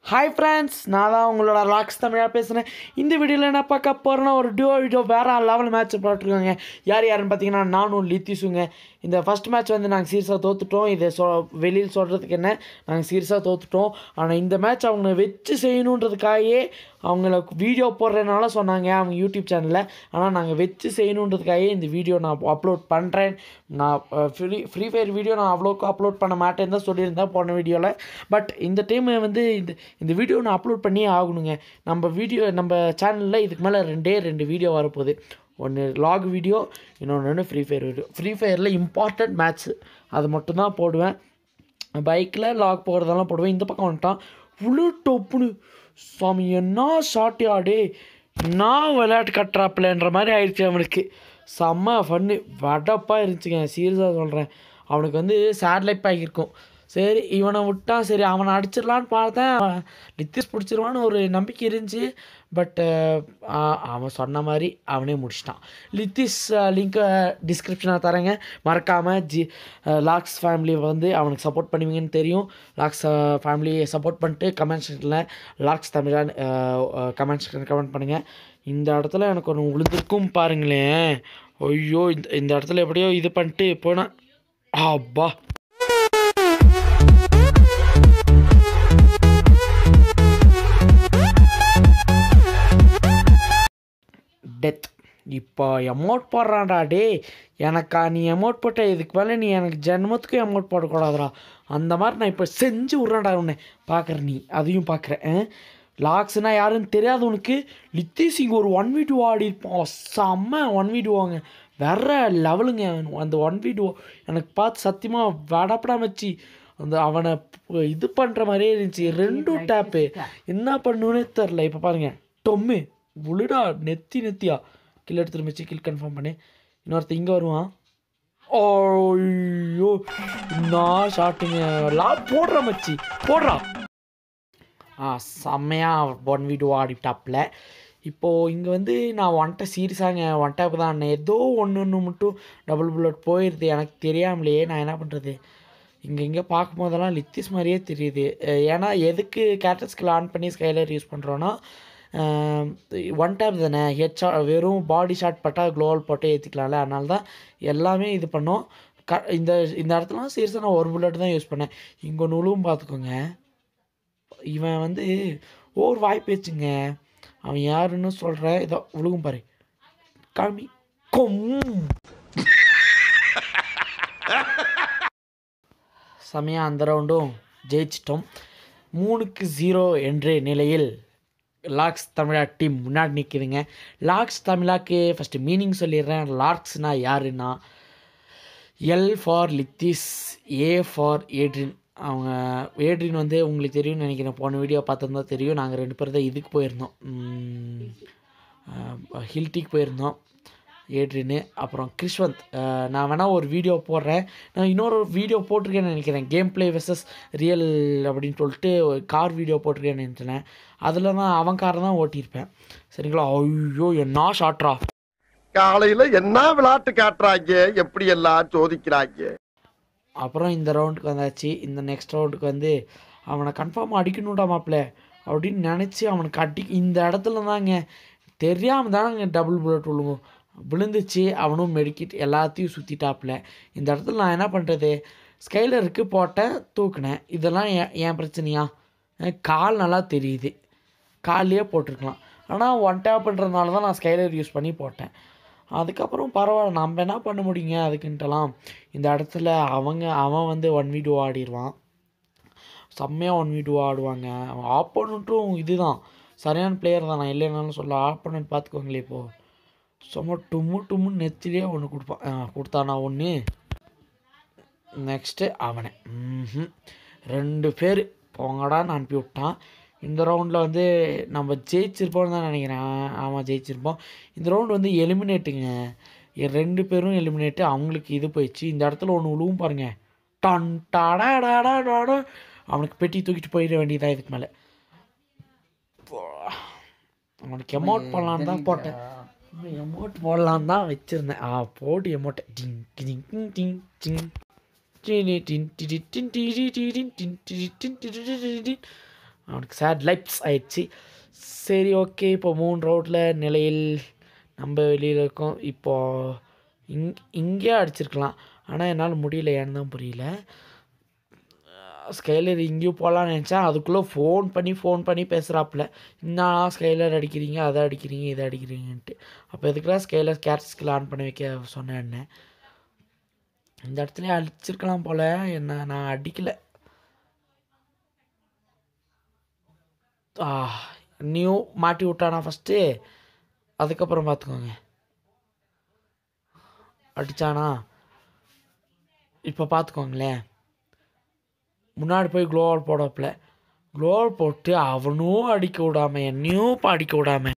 Hi friends நான் தான் உங்களோட லாக்ஸ் தமிழாக பேசுகிறேன் இந்த வீடியோவில் என்ன பார்க்க போகிறேன்னா ஒரு டியோ வீடியோ வேறு லெவல் மேட்ச் போட்டிருக்காங்க யார் யாருன்னு பார்த்தீங்கன்னா நானும் லித்திஸுங்க இந்த ஃபஸ்ட் மேட்ச் வந்து நாங்கள் சீரியஸாக தோத்துட்டோம் இதை சொ வெளியில் சொல்கிறதுக்கு என்ன நாங்கள் சீரியஸாக தோத்துட்டோம் ஆனால் இந்த மேட்ச் அவங்க வச்சு செய்யணுன்றதுக்காகவே அவங்கள வீடியோ போடுறதுனால சொன்னாங்க அவங்க யூடியூப் சேனலில் ஆனால் நாங்கள் வச்சு செய்யணுன்றதுக்காகவே இந்த வீடியோ நான் அப்லோட் பண்ணுறேன் நான் ஃப்ரீ ஃப்ரீ ஃபயர் வீடியோ நான் அவ்வளோக்கு அப்லோட் பண்ண மாட்டேன்னு தான் சொல்லியிருந்தேன் போன வீடியோவில் பட் இந்த டைம் வந்து இந்த இந்த வீடியோ நான் அப்லோட் பண்ணியே ஆகணுங்க நம்ம வீடியோ நம்ம சேனலில் இதுக்கு மேலே ரெண்டே ரெண்டு வீடியோ வரப்போகுது ஒன்று லாக் வீடியோ இன்னொன்று ஒன்று ஃப்ரீ ஃபயர் வீடியோ ஃப்ரீ ஃபயரில் இம்பார்ட்டண்ட் மேட்ச்சு அது மட்டும்தான் போடுவேன் பைக்கில் லாக் போகிறதெல்லாம் போடுவேன் இந்த பக்கம் வந்துட்டான் இவ்வளோ டொப்புன்னு சாமி என்ன ஷார்ட் ஆடே நான் விளையாட்டு கட்டுறாப்புலன்ற மாதிரி ஆயிடுச்சு அவனுக்கு செம்ம ஃபன்னு வடப்பாக இருந்துச்சுங்க சீரியஸாக சொல்கிறேன் அவனுக்கு வந்து சேட்டலைட் பேக் இருக்கும் சரி இவனை விட்டான் சரி அவனை அடிச்சிடலான்னு பார்த்தேன் லித்திஸ் பிடிச்சிருவான்னு ஒரு நம்பிக்கை இருந்துச்சு பட்டு அவன் சொன்ன மாதிரி அவனே முடிச்சிட்டான் லித்திஸ் லிங்க்கை டிஸ்கிரிப்ஷனில் தரேங்க மறக்காமல் ஜி லாக்ஸ் ஃபேமிலி வந்து அவனுக்கு சப்போர்ட் பண்ணுவீங்கன்னு தெரியும் லாக்ஸ் ஃபேமிலியை சப்போர்ட் பண்ணிட்டு கமெண்ட் செக்ஷனில் Laks Tamizhan comment section comment பண்ணுங்கள் இந்த இடத்துல எனக்கு ஒன்று உழுந்திருக்கும் பாருங்களேன் ஐயோ இந்த இந்த இடத்துல எப்படியோ இது பண்ணிட்டு போனேன் அப்பா டெத் இப்போ எமௌண்ட் போடுறான்டா டே எனக்கா நீ எமௌண்ட் போட்ட இதுக்கு மேலே நீ எனக்கு ஜென்மத்துக்கும் எமௌண்ட் போடக்கூடாதுடா அந்த மாதிரி நான் இப்போ செஞ்சு விட்றேன்டா உன்னை பார்க்குற நீ அதையும் பார்க்குறேன் லாக்ஸ்னால் யாருன்னு தெரியாது உனக்கு லித்தேஷ் இங்கே ஒரு ஒன் வீ டூ ஆடிருப்பான் செம்ம ஒன் வீ டூவாங்க வேற லெவலுங்க அந்த ஒன் வீ டூ எனக்கு பார்த்து சத்தியமாக வடப்படா வச்சு அந்த அவனை இது பண்ணுற மாதிரியே இருந்துச்சு ரெண்டும் டேப்பு என்ன பண்ணுன்னே தெரில இப்போ பாருங்கள் டொம்மு உளுடா நெத்தி நெத்தியா கில் எடுத்துட்டு மச்சி கில் கன்ஃபார்ம் பண்ணி இன்னொருத்த இங்கே வருவான் ஐயோ நான் ஷாட்டுங்க லா போடுற மச்சி போடுறா ஆ செம்மையாக ஒன் வீடியோ ஆடிட்டாப்பில் இப்போது இங்கே வந்து நான் ஒன்ட்ட சீரியஸாங்க ஒன் டேப் தான் ஏதோ ஒன்று ஒன்று மட்டும் டபுள் புல்லட் போயிடுது எனக்கு தெரியாமலையே நான் என்ன பண்ணுறது இங்கே இங்கே பார்க்கும்போதெல்லாம் லித்திஸ் மாதிரியே தெரியுது ஏன்னா எதுக்கு கேரக்டர் ஸ்கில் ஆன் பண்ணி ஸ்கைலர் யூஸ் பண்ணுறோன்னா ஒன் டேப் தானே ஹெட் ஷாட் வெறும் பாடி ஷாட் பட்டால் க்ளோவல் போட்டு ஏற்றிக்கலாம்ல அதனால தான் எல்லாமே இது பண்ணோம் க இந்த இந்த இடத்துலாம் சீரியஸாக நான் ஒரு புல்லட் தான் யூஸ் பண்ணேன் இங்கே ஒன்று உழுவும் பார்த்துக்கோங்க இவன் வந்து ஓர் வாய்ப்பு வச்சுங்க அவன் யாருன்னு சொல்கிற இதோ உழுகும் பாரு காமி கொம் செமையாக அந்த ரவுண்டும் ஜெயிச்சிட்டோம் மூணுக்கு ஜீரோ என்ற நிலையில் லாக்ஸ் தமிழா டீம் முன்னாடி நிற்கிதுங்க லாக்ஸ் தமிழாக்கு ஃபஸ்ட்டு மீனிங் சொல்லிடுறேன் லாக்ஸ்னால் யாருன்னா எல் ஃபார் லித்திஸ் ஏ ஃபார் ஏட்ரின் அவங்க ஏட்ரின் வந்து உங்களுக்கு தெரியும்னு நினைக்கிறேன் போன வீடியோ பார்த்துருந்தா தெரியும் நாங்கள் ரெண்டு பேர் தான் இதுக்கு போயிருந்தோம் ஹில்டிக்கு போயிருந்தோம் ஏட்ரின்னு அப்புறம் கிருஷ்வந்த் நான் வேணால் ஒரு வீடியோ போடுறேன் நான் இன்னொரு வீடியோ போட்டிருக்கேன்னு நினைக்கிறேன் கேம் பிளே வெர்சஸ் ரியல் அப்படின்னு சொல்லிட்டு ஒரு கார் வீடியோ போட்டிருக்கேன்னு நினைக்கிறேன் அதில் தான் அவன் காரை தான் ஓட்டியிருப்பேன் சரிங்களா ஐயோ என்ன ஷாட்ரா காலையில என்ன விளையாட்டு காட்டுறாங்க எப்படி எல்லாம் சோதிக்கிறாங்க அப்புறம் இந்த ரவுண்டுக்கு வந்தாச்சு இந்த நெக்ஸ்ட் ரவுண்டுக்கு வந்து அவனை கன்ஃபார்ம் அடிக்கணும்டா மாப்பிள்ள அப்படின்னு நினச்சி அவனுக்கு அடி இந்த இடத்துல தாங்க தெரியாமல் தானங்க டபுள் புல்லட் விழுங்கும் விழுந்துச்சு அவனும் மெடிக்கிட் எல்லாத்தையும் சுற்றிட்டாப்புல இந்த இடத்துல நான் என்ன பண்ணுறது ஸ்கைலருக்கு போட்டேன் தூக்குனேன் இதெல்லாம் ஏன் ஏன் பிரச்சனையா கால் நல்லா தெரியுது கால்லையே போட்டிருக்கலாம் ஆனால் ஒன் டேப் பண்ணுறதுனால தான் நான் ஸ்கைலர் யூஸ் பண்ணி போட்டேன் அதுக்கப்புறம் பரவாயில்ல நம்ம என்ன பண்ண முடியுங்க அதுக்குன்ட்டுலாம் இந்த இடத்துல அவங்க அவன் வந்து ஒன் வீ டூ ஆடிடுவான் செம்மையாக ஒன் வீ டூ ஆடுவாங்க அவன் ஆப்போனண்ட்டும் இதுதான் சரியான பிளேயர் தான் நான் இல்லைனாலும் சொல்ல ஆப்போனண்ட் பார்த்துக்கோங்களே இப்போது சும்மா டும்மு டும்முன்னு நெத்திலே ஒன்று கொடுப்பான் ஆ கொடுத்தானா ஒன்று நெக்ஸ்ட்டு அவனை ம் ரெண்டு பேர் போங்கடான்னு அனுப்பி விட்டான் இந்த ரவுண்டில் வந்து நம்ம ஜெயிச்சிருப்போம்னு தான் நினைக்கிறேன் ஆமாம் ஜெயிச்சிருப்போம் இந்த ரவுண்டு வந்து எலிமினேட்டுங்க ரெண்டு பேரும் எலிமினேட்டு அவங்களுக்கு இது போயிடுச்சு இந்த இடத்துல ஒன்று உழுவும் பாருங்க டன் டாடா அவனுக்கு பெட்டி தூக்கிட்டு போயிட வேண்டியதான் இதுக்கு மேலே அவனுக்கு எமௌண்ட் போடலான்னு தான் போட்டேன் எமௌண்ட் போடலான்னு தான் வச்சுருந்தேன் ஆ போட்டு எமௌண்ட்டை டிங் டிங் டிங் டிங் டிங் அவனுக்கு சேட் லைப்ஸ் ஆயிடுச்சு சரி ஓகே இப்போ மூணு ரவுண்டில் நிலையில் நம்ம வெளியில் இருக்கோம் இப்போ இங் இங்கேயே அடிச்சிருக்கலாம் ஆனால் என்னால் முடியல ஏன்னு தான் புரியல ஸ்கைலர் இங்கேயும் போகலான்னு நினச்சேன் அதுக்குள்ளே ஃபோன் பண்ணி ஃபோன் பண்ணி பேசுகிறாப்புல என்ன ஸ்கைலர் அடிக்கிறீங்க அதை அடிக்கிறீங்க இதை அடிக்கிறீங்கன்ட்டு அப்போ எதுக்குலாம் ஸ்கைலர் கேட் ஸ்கில் ஆன் பண்ணி வைக்க சொன்னேன் என்ன இந்த இடத்துல அடிச்சிருக்கலாம் போல் என்ன நான் அடிக்கலை நியூ மாட்டி விட்டானா ஃபஸ்ட்டு அதுக்கப்புறம் பார்த்துக்கோங்க அடித்தானா இப்போ பார்த்துக்கோங்களேன் முன்னாடி போய் க்ளோவால் போடப்பில் க்ளோவால் போட்டு அவனும் அடிக்க விடாம என்னையும் இப்போ அடிக்க விடாம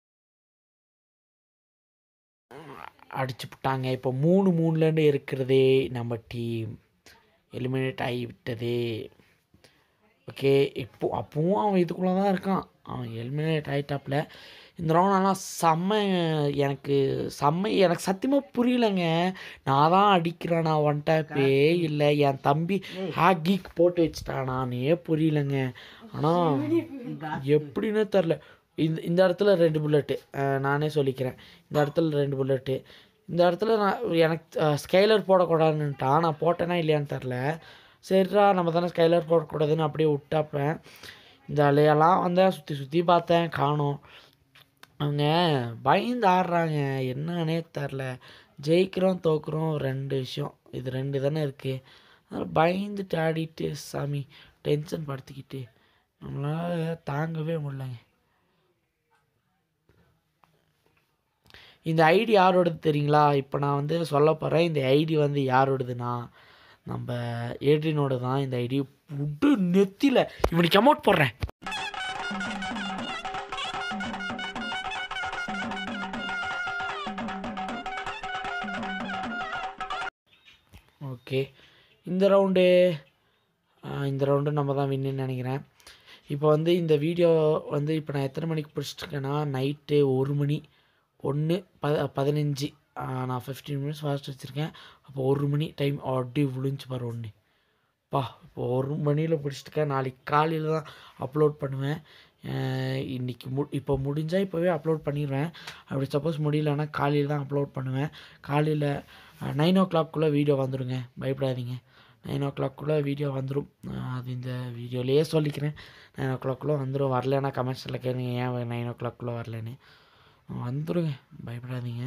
அடிச்சு விட்டாங்க இப்போ மூணு மூணுலேருந்து இருக்கிறதே நம்ம டீம் எலிமினேட் ஆகி விட்டதே ஓகே இப்போ அப்பவும் அவன் இதுக்குள்ளே தான் இருக்கான் அவன் எலிமினேட் ஆகிட்டாப்புல இந்த ரவுண்டெல்லாம் செம்ம எனக்கு செம்ம எனக்கு சத்தியமாக புரியலைங்க நான் தான் அடிக்கிறேன் நான் ஒன் டேப்பே இல்லை என் தம்பி ஹேக் போட்டு வச்சுட்டானானே புரியலைங்க ஆனால் எப்படின்னு தெரில இந்த இந்த இடத்துல ரெண்டு புல்லட்டு நானே சொல்லிக்கிறேன் இந்த இடத்துல ரெண்டு புல்லட்டு இந்த இடத்துல நான் எனக்கு ஸ்கைலர் போடக்கூடாதுன்னுட்டான் நான் போட்டேனா இல்லையான்னு தெரில சரிடா நம்ம தானே ஸ்கைலர் போடக்கூடாதுன்னு அப்படியே விட்டாப்பேன் இந்த அலையெல்லாம் வந்தேன் சுற்றி சுற்றி பார்த்தேன் காணோம் அவங்க பயந்து ஆடுறாங்க என்னன்னே தெரில ஜெயிக்கிறோம் தோக்குறோம் ரெண்டு விஷயம் இது ரெண்டு தானே இருக்குது அதனால் பயந்துட்டு ஆடிட்டு சாமி டென்ஷன் படுத்திக்கிட்டு நம்மளால் தாங்கவே முடியலங்க இந்த ஐடி யாரோடது தெரியுங்களா இப்போ நான் வந்து சொல்ல போகிறேன் இந்த ஐடி வந்து யாரோடதுன்னா நம்ம ஏட்ரினோட தான் இந்த ஐடி புட்டு நெத்தியில் இவனுக்கு அமௌண்ட் போடுறேன் ஓகே இந்த ரவுண்டு இந்த ரவுண்டு நம்ம தான் வின்னு நினைக்கிறேன் இப்போ வந்து இந்த வீடியோ வந்து இப்போ நான் எத்தனை மணிக்கு பிடிச்சிட்ருக்கேன்னா நைட்டு ஒரு மணி ஒன்று ப பதினஞ்சு நான் ஃபிஃப்டீன் மினிட்ஸ் ஃபாஸ்ட் வச்சுருக்கேன் அப்போ ஒரு மணி டைம் அப்படி விழுந்துச்சு பாரு ஒன்று பா இப்போ ஒரு மணியில் பிடிச்சிருக்கேன் நாளைக்கு காலையில் தான் அப்லோட் பண்ணுவேன் இன்றைக்கி மு இப்போ முடிஞ்சால் இப்போவே அப்லோட் பண்ணிடுவேன் அப்படி சப்போஸ் முடியலன்னா காலையில் தான் அப்லோட் பண்ணுவேன் காலையில் நைன் ஓ கிளாக்குள்ளே வீடியோ வந்துடுங்க பயப்படாதீங்க நைன் ஓ கிளாக்குள்ளே வீடியோ வந்துடும் அது இந்த வீடியோலேயே சொல்லிக்கிறேன் நைன் ஓ கிளாக்குள்ளே வந்துடும் வரலன்னா கமெண்ட்ஸில் கேளுங்க ஏன் நைன் ஓ கிளாக்குள்ளே வரலன்னு வந்துடுங்க பயப்படாதீங்க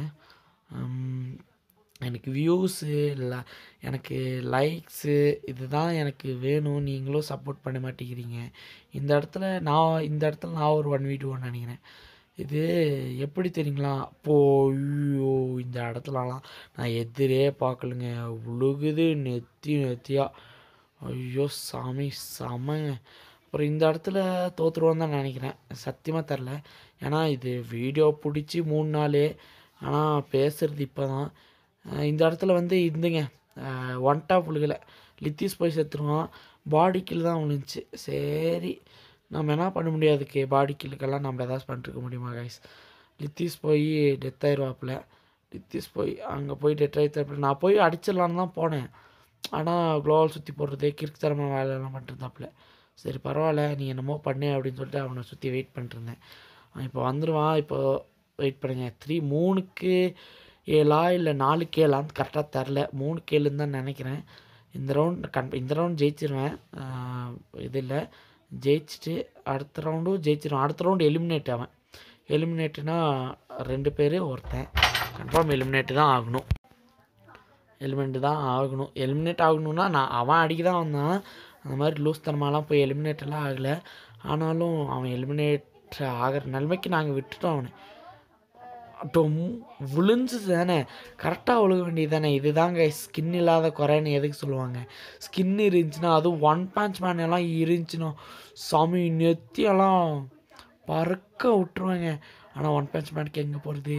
எனக்கு வியூஸு இல்லை எனக்கு லைக்ஸு இதுதான் எனக்கு வேணும் நீங்களும் சப்போர்ட் பண்ண மாட்டேங்கிறீங்க இந்த இடத்துல நான் இந்த இடத்துல நான் ஒரு ஒன் வீடியோன்னு நினைக்கிறேன் இது எப்படி தெரியுங்களா அப்போ ஐயோ இந்த இடத்துலலாம் நான் எதிரே பார்க்கலுங்க உழுகுது நெத்தி நெத்தியா ஐயோ சாமி செமங்க அப்புறம் இந்த இடத்துல தோற்றுருவோன்னு தான் நினைக்கிறேன் சத்தியமாக தெரில ஏன்னா இது வீடியோ பிடிச்சி மூணு நாள் ஆனால் பேசுகிறது இப்போ தான் இந்த இடத்துல வந்து இருந்துங்க ஒன் டாப் விழுகலை லித்திஸ் போய் செத்துருவான் பாடி கில் தான் விழுந்துச்சு சரி நம்ம என்ன பண்ண முடியாதுக்கு பாடி கில்லுக்கெல்லாம் நம்ம ஏதாச்சும் பண்ணிருக்க முடியுமா கைஸ் லித்திஸ் போய் டெத் ஆயிடுவாப்புல லித்திஸ் போய் அங்கே போய் டெத் ஆகிட்டாப்புல நான் போய் அடிச்சிடலான்னு தான் போனேன் ஆனால் குளோவல் சுற்றி போடுறது கிறுக்குத்தரமான வேலையெல்லாம் பண்ணிருந்தாப்புல சரி பரவாயில்ல நீ என்னமோ பண்ணு அப்படின்னு சொல்லிட்டு அவனை சுற்றி வெயிட் பண்ணிருந்தேன் இப்போ வந்துடுவான் இப்போ வெயிட் பண்ணுங்க த்ரீ மூணுக்கு ஏழா இல்லை நாலுக்கு ஏழான்னு கரெக்டாக தரல மூணுக்கு ஏழுன்னு தான் நினைக்கிறேன் இந்த ரவுண்ட் கன் இந்த ரவுண்ட் ஜெயிச்சிருவேன் இது இல்லை ஜெயிச்சுட்டு அடுத்த ரவுண்டும் ஜெயிச்சிருவேன் அடுத்த ரவுண்டு எலிமினேட் அவன் எலிமினேட்டுனா ரெண்டு பேர் ஒருத்தன் கன்ஃபார்ம் எலிமினேட்டு தான் ஆகணும் எலிமினேட் தான் ஆகணும் எலிமினேட் ஆகணும்னா நான் அவன் அடிக்க தான் வந்தான் அந்த மாதிரி லூஸ் தனமாலாம் போய் எலிமினேட் எல்லாம் ஆகலை ஆனாலும் அவன் எலிமினேட் ஆகிற நிலைமைக்கு நாங்கள் விட்டுட்டோம் அவனை டொம் விழுந்து தானே கரெக்டாக ஒழுக வேண்டியது தானே இதுதாங்க ஸ்கின் இல்லாத குறைன்னு எதுக்கு சொல்லுவாங்க ஸ்கின் இருந்துச்சுன்னா அதுவும் ஒன் பஞ்ச் மேன் எல்லாம் இருந்துச்சுன்னா சாமி நெத்தியெல்லாம் பறக்க விட்டுருவாங்க ஆனால் ஒன் பஞ்ச் மேனுக்கு எங்கே போகிறது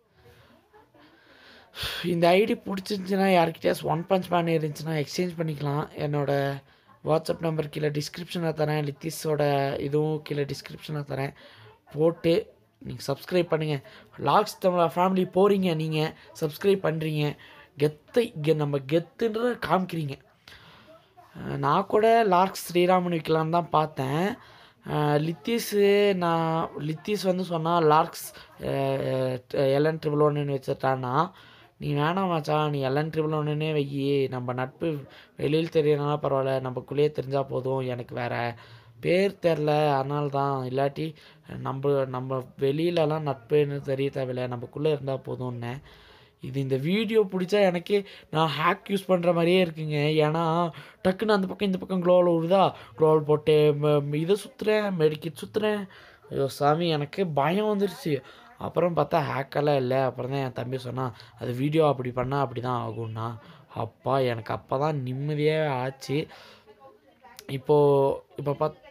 இந்த ஐடி பிடிச்சிருந்துச்சின்னா யாருக்கிட்டயாச்சும் ஒன் பஞ்ச் மேன் இருந்துச்சுன்னா எக்ஸ்சேஞ்ச் பண்ணிக்கலாம் என்னோடய வாட்ஸ்அப் நம்பர் கீழே டிஸ்கிரிப்ஷனில் தரேன் லித்திஸோட இதுவும் கீழே டிஸ்கிரிப்ஷனில் தரேன் போட்டு நீங்கள் சப்ஸ்கிரைப் பண்ணுங்கள் லாக்ஸ் தமிழ் ஃபேமிலி போகிறீங்க நீங்கள் சப்ஸ்கிரைப் பண்ணுறீங்க கெத்தை கெ நம்ம கெத்துன்றத காமிக்கிறீங்க நான் கூட லார்க்ஸ் ஸ்ரீராமன் வைக்கலான்னு தான் பார்த்தேன் லித்தீஸு நான் லித்தீஸ் வந்து சொன்னால் லார்க்ஸ் எல்என் ட்ரிபிள் ஒன்னு வச்சுட்டான்னா நீ வேணாம் மச்சான் நீ எல்என் ட்ரிபிள் ஒன்றுனே வையி நம்ம நட்பு வெளியில் தெரியறனால பரவாயில்ல நமக்குள்ளேயே தெரிஞ்சால் போதும் எனக்கு வேற பேர் தெரில அதனால தான் இல்லாட்டி நம்ம நம்ம வெளியிலலாம் நட்புன்னு தெரிய தேவையில்ல நமக்குள்ளே இருந்தால் போதும்னேன் இது இந்த வீடியோ பிடிச்சா எனக்கே நான் ஹேக் யூஸ் பண்ணுற மாதிரியே இருக்குங்க ஏன்னா டக்குன்னு அந்த பக்கம் இந்த பக்கம் க்ளோவில் விடுதா க்ளோவல் போட்டு ம- ம- இதை சுற்றுறேன் மெடிக்கெட் சுற்றுறேன் ஐயோ சாமி எனக்கு பயம் வந்துருச்சு அப்புறம் பார்த்தா ஹேக்கெல்லாம் இல்லை அப்புறம் தான் என் தம்பி சொன்னான் அது வீடியோ அப்படி பண்ணால் அப்படி தான் ஆகும்னா அப்பா எனக்கு அப்போ தான் நிம்மதியே ஆச்சு இப்போது இப்போ பாத்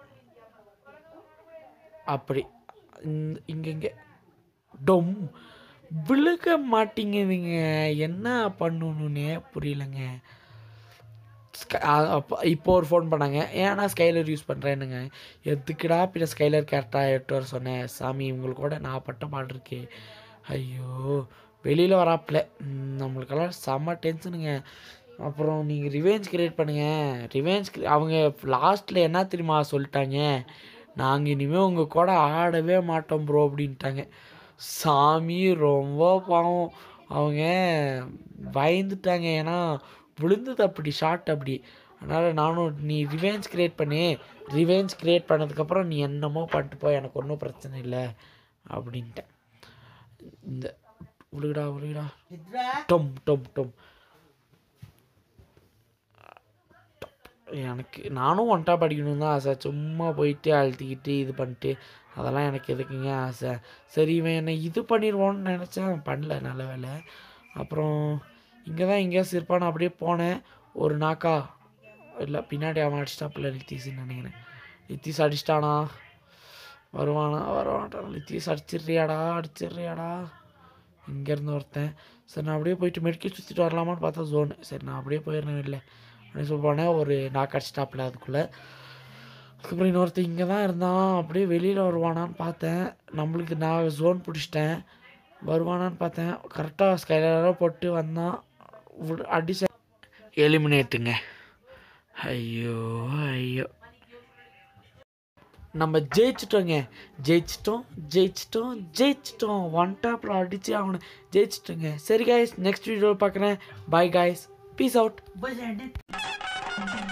அப்படி இந்த- இங்க இங்கே டொம் விழுக மாட்டேங்குதுங்க என்ன பண்ணணுன்னே புரியலங்க ஸ்க- அ- அப்ப- இப்போ ஒரு ஃபோன் பண்ணாங்க ஏன்னா ஸ்கைலர் யூஸ் பண்ணுறேன்னுங்க எதுக்குடா பின்ன ஸ்கைலர் கேரக்டராக எடுத்து வர சொன்னேன் சாமி உங்களுக்கு கூட நான் பட்ட பாடு இருக்கே ஐயோ வெளியில் வராப்புல ம், நம்மளுக்கெல்லாம் செம்ம டென்ஷனுங்க அப்புறம் நீங்கள் ரிவெஞ்ச் கிரியேட் பண்ணுங்கள் ரிவெஞ்ச் அவங்க லாஸ்ட்டில் என்ன தெரியுமா சொல்லிட்டாங்க நாங்கள் இனிமேல் உங்கள் கூட ஆடவே மாட்டோம் ப்ரோ அப்படின்ட்டாங்க சாமி ரொம்ப பாவம் அவங்க பயந்துட்டாங்க ஏன்னா விழுந்தது அப்படி ஷார்ட் அப்படி அதனால் நானும் நீ ரிவெஞ்ச் கிரியேட் பண்ணி ரிவெஞ்ச் கிரியேட் பண்ணதுக்கப்புறம் நீ என்னமோ பண்ணிட்டு போ எனக்கு ஒன்றும் பிரச்சனை இல்லை அப்படின்ட்டேன் இந்த விழுகுடா விழுகுடா டொம் டொம் டொம் எனக்கு நானும் ஒன் டாப் அடிக்கணும் தான் ஆசை சும்மா போயிட்டு அழுத்திக்கிட்டு இது பண்ணிட்டு அதெல்லாம் எனக்கு எதுக்குங்க ஆசை சரி இவன் என்னை இது பண்ணிடுவான்னு நினச்சேன் அவன் பண்ணல நல்ல வேலை அப்புறம் இங்கே தான் எங்கேயாவது இருப்பான் அப்படியே போனேன் ஒரு நாக்கா இல்லை பின்னாடி அவன் அடிச்சிட்டாப்புல லித்தீஸ்ன்னு நினைக்கிறேன் லித்தீஸ் அடிச்சிட்டானா வருவானா வரமாட்டான் லித்தீஸ் அடிச்சிடுறியாடா அடிச்சிடுறியாடா இங்கேருந்து ஒருத்தன் சரி நான் அப்படியே போயிட்டு மெடிக்கல் சுற்றிட்டு வரலாமான்னு பார்த்தா ஜோனு சரி நான் அப்படியே போயிடுறேன் இல்லை அப்படின்னு சொல்லி போனேன் ஒரு நாக்கு அடிச்சிட்டாப்புல அதுக்குள்ளே அதுக்கப்புறம் இன்னொருத்தன் இங்கே தான் இருந்தான் அப்படியே வெளியில் வருவானான்னு பார்த்தேன் நம்மளுக்கு நான் ஜோன் பிடிச்சிட்டேன் வருவானான்னு பார்த்தேன் கரெக்டாக ஸ்கைலராக போட்டு வந்தான் விடு- அடிச்ச எலிமினேட்டுங்க ஐயோ ஐயோ நம்ம ஜெயிச்சிட்டோங்க ஜெயிச்சிட்டோம் ஜெயிச்சிட்டோம் ஜெயிச்சிட்டோம் ஒன் டாப்பில் அடித்து அவனை ஜெயிச்சிட்டோங்க சரி காய்ஸ் நெக்ஸ்ட் வீடியோவில் பார்க்குறேன் bye guys peace out Bye, Sandy.